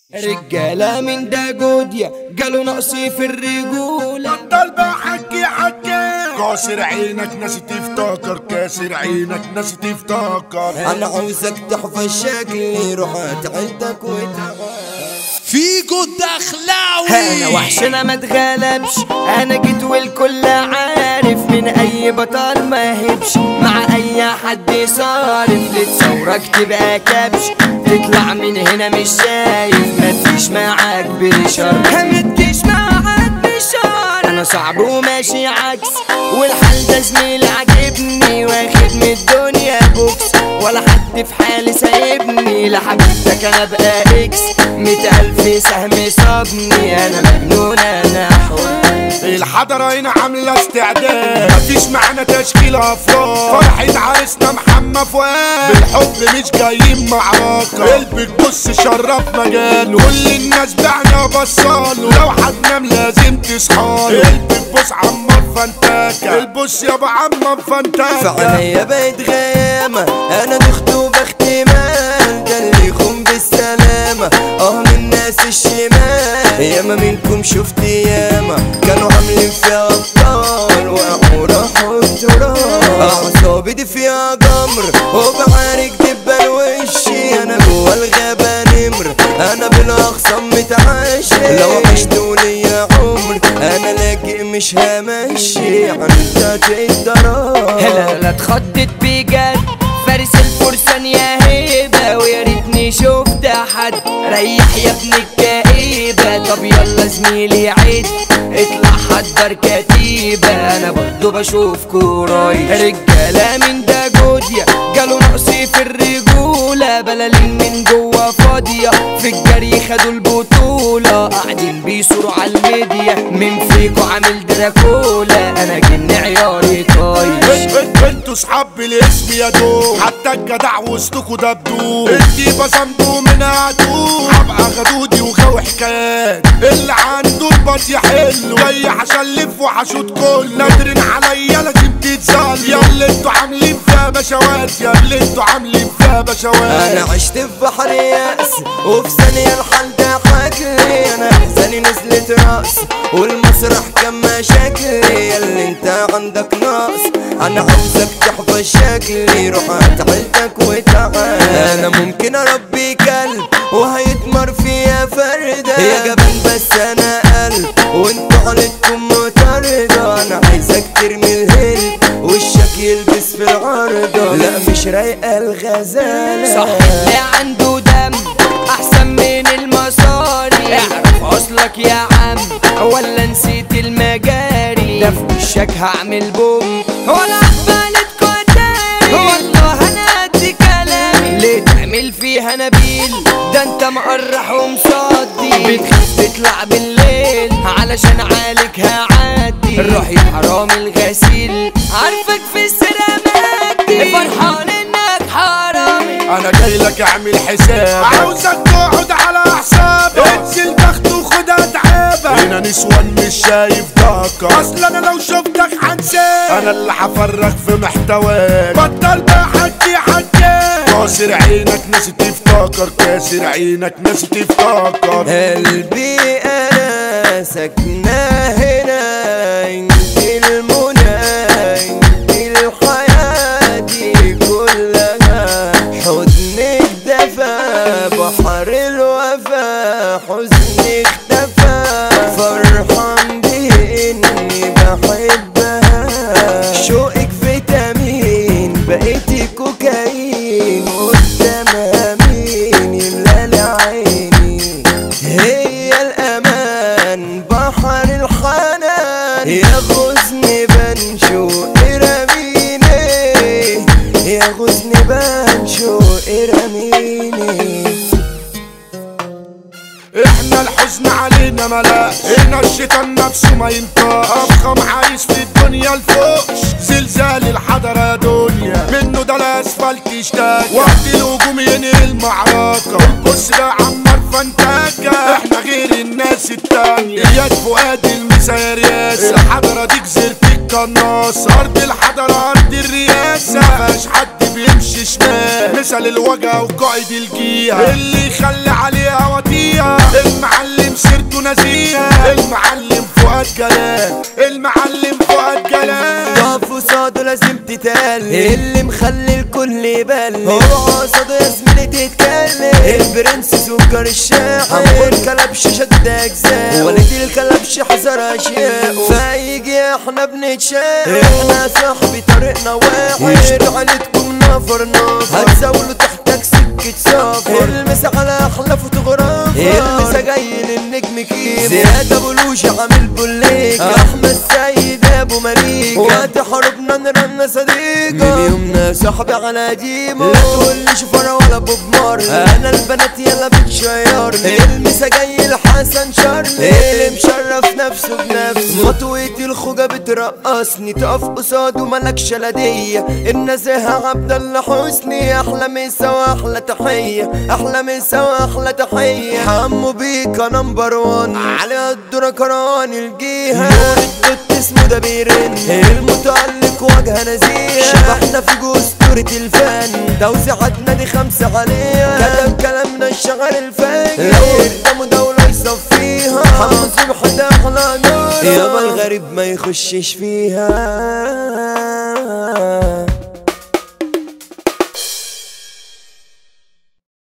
رجالة من دا جوديا قالوا نقصي في الرجولة بطل بقى حكي حكي كاسر عينك ناس تفتكر كاسر عينك ناس تفتكر أنا عاوزك تحفظ شكلي روحات عندك وتعال فيكو الدخلاوي انا وحشنا ما اتغلبش انا جيت والكل عارف من اي بطل ما هبش مع اي حد صارف لتصورك تبقى كبش تطلع من هنا مش شايف مفيش معاك بريشر متجيش معاك بشار انا صعب وماشي عكس والحال ده زميلي عاجبني واخد من الدنيا بوكس ولا حد في حالي سايبني لحبيبتك انا بقى اكس مية الف سهم صابني انا مجنون انا حر الحضرة هنا عاملة استعداد مفيش معانا تشكيل افراد فرحة عريسنا محمد فؤاد بالحب مش جايين معركة قلبك بص شرف مجاله كل الناس بعنا بصاله لو حد نام لازم تصحاله قلبك بص عمار فانتاكا البص يابا عمار فانتاكا فعليا بقيت غيامة انا دخت وبختمال ده اللي يخون بالسلامة اه من الناس الشمال ياما منكم شفت ياما كانوا عاملين فيها ابطال وقعوا راحوا التراب اعصابي دي فيها جمر وبعارك دبان وشي انا جوا الغابة نمر انا بالاخصام متعشي لو عشتوا يا عمر انا لاجئ مش همشي عن الضرار لا لا اتخضت بجد فارس الفرسان يا هيبة ويا ريتني شفت حد ريح يا ابن الكئيبة طب يلا زميلي عيد اطلع حضر كتيبة انا برضو بشوفكوا رايح رجالة من دا جوديا قالوا نقصي في الرجولة بلالين من جوا فاضية في الجري خدوا البطولة قاعدين بيصوروا على الميديا من فيكوا عامل دراكولا انا جن عياري طايش انتوا صحاب بالاسم يا دوب حتى الجدع وسطكوا دبدوب انتي بصمتوا من عدو هبقى غدودي وغاوي حكايات اللي عنده الباص يحله جاي هشلف وهشوط كل نادرين عليا لازم تتزال يا اللي انتوا عاملين فيها بشوات يا اللي انتوا عاملين فيها بشوات انا عشت في بحر يأس وفي ثانية الحال ده حكلي انا احزاني نزلت راس والمسرح كان مشاكلي اللي انت عندك ناقص انا عاوزك تحفظ شكلي روح هات عيلتك وتعال انا ممكن اربي كلب وهيتمر فيها فردة يا جبان بس انا قلب وانتوا عيلتكم مطاردة انا عايزك ترمي الهلب وشك يلبس في العرضة لا مش رايقة الغزالة صح اللي عنده دم احسن من المصاري اعرف اصلك يا عم ولا نسيت المجاري ده في وشك هعمل بوم ولا قبلت كتاري والله انا قد كلامي ليه تعمل فيها نبيل ده انت مقرح ومصدي بتخاف تطلع بالليل علشان عالك هعدي روح يا حرام الغسيل عارفك في السلامات فرحان انك حرامي انا جاي لك اعمل حساب عاوزك تقعد على حسابك انزل تحت وخدها تعابك هنا نسوان مش شايف ضاقك اصل انا لو شفتك هنساك انا اللي هفرغ في محتواك بطل بقى حكي حكي كاسر عينك ناس تفتكر كاسر عينك ناس تفتكر قلبي انا ساكنة هنا انت المنى انت الحياة دي كلها حضنك دفا بحر الوفا حزنك اختفى فرحان باني بحبها شوقك فيتامين بقيتي كوكايين قدامها مين يملى عيني هي الامان بحر الحنان يغزني بنشوق رميني يغزني بنشوق رميني احنا الحزن علينا ملاش هنا الشيطان نفسه ما ينطقش افخم عايش في الدنيا الفوق زلزال الحضرة يا دنيا منه ده الاسفلت يشتاق وقت الهجوم ينهي المعركة بص بقى عمار فانتاكا احنا غير الناس التانية اياد فؤاد المسا رياسة الحضرة دي جزيرة القناصة ارض الحضرة ارض الرياسة مفيهاش حد بيمشي شمال مثل الوجع وقائد الجيهة اللي يخلي عليها وطيها جلال المعلم فؤاد جلال تقف قصاده لازم تتقل اللي مخلي الكل يبل هو قصاده يا زميلي تتكلم البرنس سكر الشاحن حمور كلبش شد اجزاء ولد الكلبش حذر اشياء فيجي احنا بنتشاق احنا صاحبي طريقنا واحد عيلتكم نفر نفر هتزاولوا تحتك سكة سافر المس على احلى فوتوغرافر المسا جاي للنجم كيف زياد ابو لوشي عامل بوليك احمد سيد ابو مليك وقت حربنا نرنا صديقة من يومنا صاحبي على ديمو لا تقولي شفرة ولا بوب مار انا البنات يلا بتشيرني المسا جاي لحسن شرني اللي مشرف نفسه بنفسه خطوتي الخوجة بترقصني تقف قصاده ملكش لدية النزاهة عبد الله حسني احلى مسا واحلى تحية احلى مسا واحلى تحية حمو بيكا نمبر وان على الدرة كران الجيهة نور الدوت اسمه ده بيرن المتألق وجه نزيه شبحنا في جسطورة الفن توزيعاتنا دي خمسة عليها كتب كلامنا الشغل الفاجر لو قدامه دولة يصفيها حمص بحد احلى نور يابا الغريب ما يخشش فيها